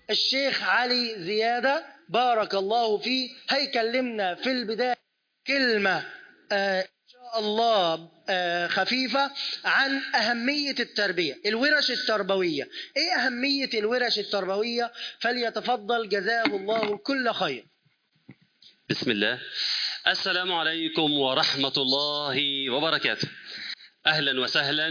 الشيخ علي زيادة بارك الله فيه هيكلمنا في البداية كلمة آه إن شاء الله آه خفيفة عن أهمية التربية الورش التربوية إيه أهمية الورش التربوية فليتفضل جزاه الله كل خير بسم الله السلام عليكم ورحمة الله وبركاته أهلا وسهلا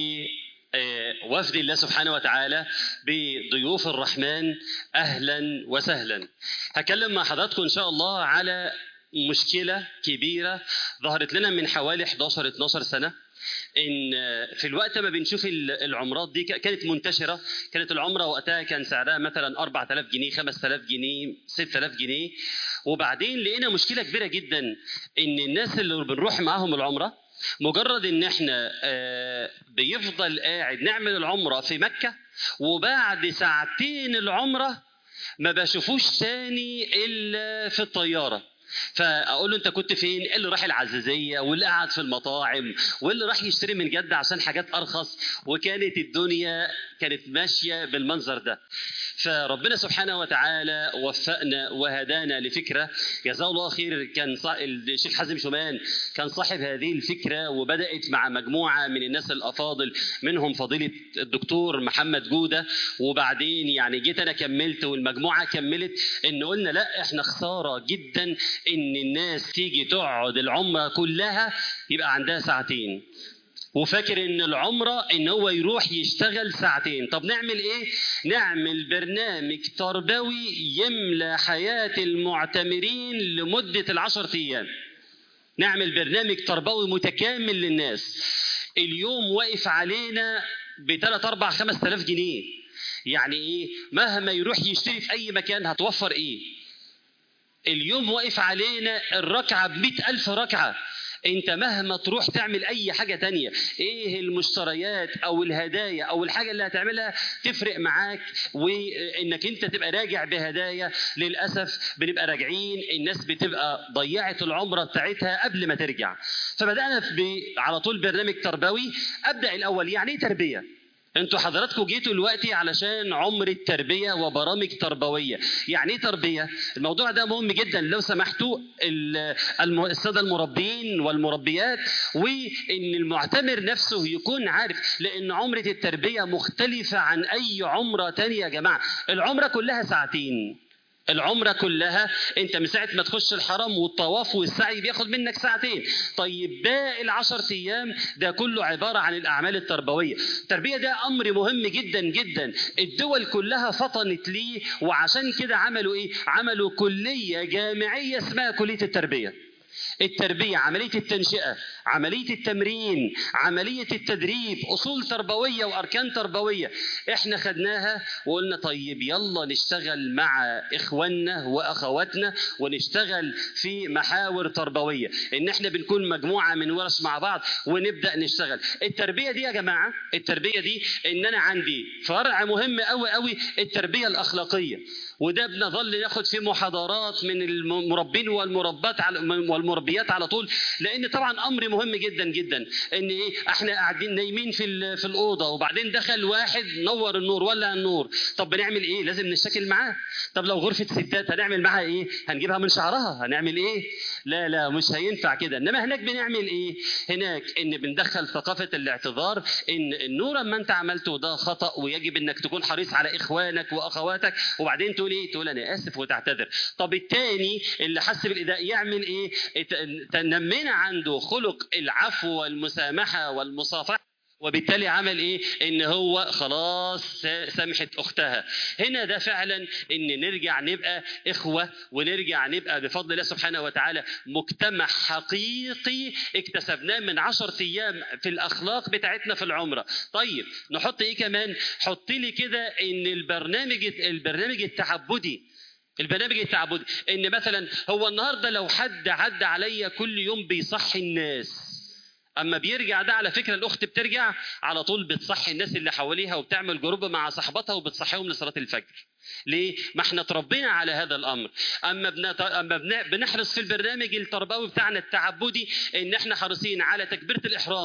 بوفد الله سبحانه وتعالى بضيوف الرحمن أهلا وسهلا هكلم مع حضراتكم إن شاء الله على مشكلة كبيرة ظهرت لنا من حوالي 11 12 سنة ان في الوقت ما بنشوف العمرات دي كانت منتشره كانت العمره وقتها كان سعرها مثلا 4000 جنيه 5000 جنيه 6000 جنيه وبعدين لقينا مشكله كبيره جدا ان الناس اللي بنروح معاهم العمره مجرد ان احنا بيفضل قاعد نعمل العمره في مكه وبعد ساعتين العمره ما بشوفوش تاني الا في الطياره فاقول له انت كنت فين؟ اللي راح العزيزيه واللي قعد في المطاعم واللي راح يشتري من جده عشان حاجات ارخص وكانت الدنيا كانت ماشيه بالمنظر ده. فربنا سبحانه وتعالى وفقنا وهدانا لفكره جزاه الله خير كان الشيخ حازم شومان كان صاحب هذه الفكره وبدات مع مجموعه من الناس الافاضل منهم فضيله الدكتور محمد جوده وبعدين يعني جيت انا كملت والمجموعه كملت ان قلنا لا احنا خساره جدا ان الناس تيجي تقعد العمره كلها يبقى عندها ساعتين وفاكر ان العمره ان هو يروح يشتغل ساعتين طب نعمل ايه نعمل برنامج تربوي يملى حياه المعتمرين لمده العشر ايام نعمل برنامج تربوي متكامل للناس اليوم واقف علينا بثلاث اربع خمس تلاف جنيه يعني ايه مهما يروح يشتري في اي مكان هتوفر ايه اليوم واقف علينا الركعه بمئة ألف ركعه انت مهما تروح تعمل اي حاجه تانية ايه المشتريات او الهدايا او الحاجه اللي هتعملها تفرق معاك وانك انت تبقى راجع بهدايا للاسف بنبقى راجعين الناس بتبقى ضيعت العمره بتاعتها قبل ما ترجع فبدانا على طول برنامج تربوي ابدا الاول يعني ايه تربيه انتوا حضراتكم جيتوا دلوقتي علشان عمر التربية وبرامج تربوية يعني ايه تربية الموضوع ده مهم جدا لو سمحتوا السادة المربين والمربيات وان المعتمر نفسه يكون عارف لان عمرة التربية مختلفة عن اي عمرة تانية يا جماعة العمرة كلها ساعتين العمرة كلها انت من ساعة ما تخش الحرم والطواف والسعي بياخد منك ساعتين طيب باقي العشر ايام ده كله عبارة عن الاعمال التربوية التربية ده امر مهم جدا جدا الدول كلها فطنت ليه وعشان كده عملوا ايه عملوا كلية جامعية اسمها كلية التربية التربية عملية التنشئة عملية التمرين عملية التدريب أصول تربوية وأركان تربوية إحنا خدناها وقلنا طيب يلا نشتغل مع إخواننا وأخواتنا ونشتغل في محاور تربوية إن إحنا بنكون مجموعة من ورش مع بعض ونبدأ نشتغل التربية دي يا جماعة التربية دي إن أنا عندي فرع مهم أوي أوي التربية الأخلاقية وده بنظل ناخد فيه محاضرات من المربين والمربات على والمربيات على طول لان طبعا امر مهم جدا جدا ان ايه احنا قاعدين نايمين في في الاوضه وبعدين دخل واحد نور النور ولع النور طب بنعمل ايه لازم نشكل معاه طب لو غرفه ستات هنعمل معاها ايه هنجيبها من شعرها هنعمل ايه لا لا مش هينفع كده انما هناك بنعمل ايه هناك ان بندخل ثقافه الاعتذار ان النور اما انت عملته ده خطا ويجب انك تكون حريص على اخوانك واخواتك وبعدين تقول ايه تقول انا اسف وتعتذر طب التاني اللي حس بالايذاء يعمل ايه نمينا عنده خلق العفو والمسامحه والمصافحه وبالتالي عمل ايه ان هو خلاص سامحت اختها هنا ده فعلا ان نرجع نبقى اخوه ونرجع نبقى بفضل الله سبحانه وتعالى مجتمع حقيقي اكتسبناه من عشر ايام في الاخلاق بتاعتنا في العمره طيب نحط ايه كمان حط لي كده ان البرنامج البرنامج التعبدي البرنامج التعبدي ان مثلا هو النهارده لو حد عدى عليا كل يوم بيصحي الناس اما بيرجع ده على فكره الاخت بترجع على طول بتصحي الناس اللي حواليها وبتعمل جروب مع صاحبتها وبتصحيهم لصلاه الفجر ليه ما احنا اتربينا على هذا الامر اما بنت... اما بن... بنحرص في البرنامج التربوي بتاعنا التعبدي ان احنا حريصين على تكبيره الاحرام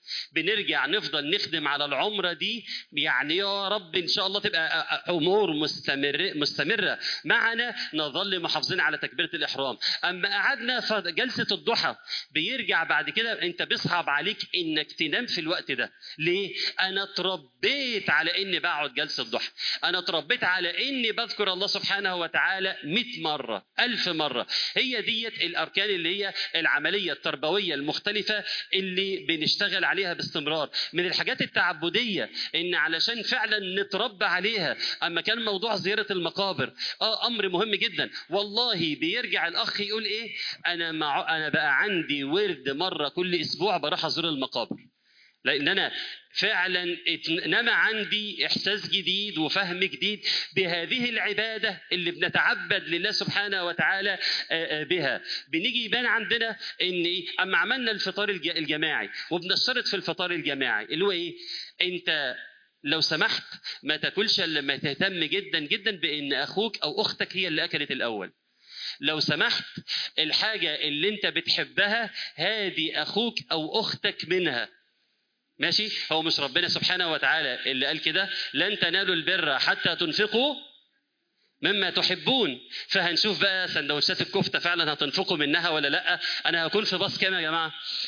بنرجع نفضل نخدم على العمره دي يعني يا رب ان شاء الله تبقى امور مستمر مستمره معنا نظل محافظين على تكبيره الاحرام اما قعدنا في جلسه الضحى بيرجع بعد كده انت بيصعب عليك انك تنام في الوقت ده ليه انا اتربيت على اني بقعد جلسه ضحى انا اتربيت على اني بذكر الله سبحانه وتعالى 100 مره ألف مره هي ديت الاركان اللي هي العمليه التربويه المختلفه اللي بنشتغل عليها باستمرار من الحاجات التعبديه ان علشان فعلا نتربى عليها اما كان موضوع زياره المقابر اه امر مهم جدا والله بيرجع الاخ يقول ايه انا مع انا بقى عندي ورد مره كل اسبوع بروح ازور المقابر لان انا فعلا نما عندي احساس جديد وفهم جديد بهذه العباده اللي بنتعبد لله سبحانه وتعالى بها بنيجي يبان عندنا ان ايه اما عملنا الفطار الجماعي وبنشترط في الفطار الجماعي اللي هو ايه انت لو سمحت ما تاكلش الا لما تهتم جدا جدا بان اخوك او اختك هي اللي اكلت الاول لو سمحت الحاجه اللي انت بتحبها هادي اخوك او اختك منها ماشي هو مش ربنا سبحانه وتعالى اللي قال كده لن تنالوا البر حتى تنفقوا مما تحبون فهنشوف بقى سندوتشات الكفته فعلا هتنفقوا منها ولا لا انا هكون في باص كام يا جماعه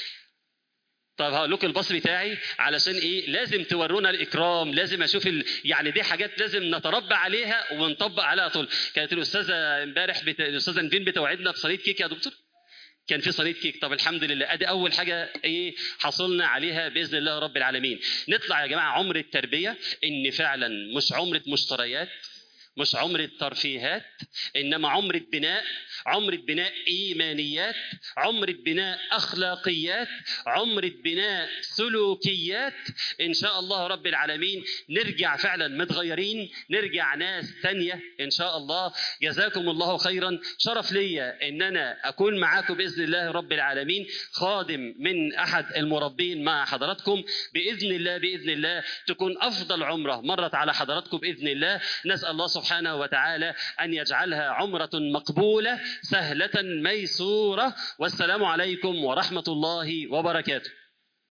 طب هقول لكم الباص بتاعي علشان ايه لازم تورونا الاكرام لازم اشوف ال... يعني دي حاجات لازم نتربى عليها ونطبق عليها طول كانت الاستاذه امبارح بت... الاستاذه نفين بتوعدنا بصينيه كيك يا دكتور كان في صينيه كيك طب الحمد لله ادي اول حاجه ايه حصلنا عليها باذن الله رب العالمين نطلع يا جماعه عمر التربيه ان فعلا مش عمره مشتريات مش عمرة ترفيهات إنما عمرة بناء عمرة بناء إيمانيات عمرة بناء أخلاقيات عمرة بناء سلوكيات إن شاء الله رب العالمين نرجع فعلا متغيرين نرجع ناس تانية إن شاء الله جزاكم الله خيرا شرف ليا إن أنا أكون معاكم بإذن الله رب العالمين خادم من أحد المربين مع حضراتكم بإذن الله بإذن الله تكون أفضل عمرة مرت على حضراتكم بإذن الله نسأل الله سبحانه وتعالى أن يجعلها عمرة مقبولة سهلة ميسورة والسلام عليكم ورحمة الله وبركاته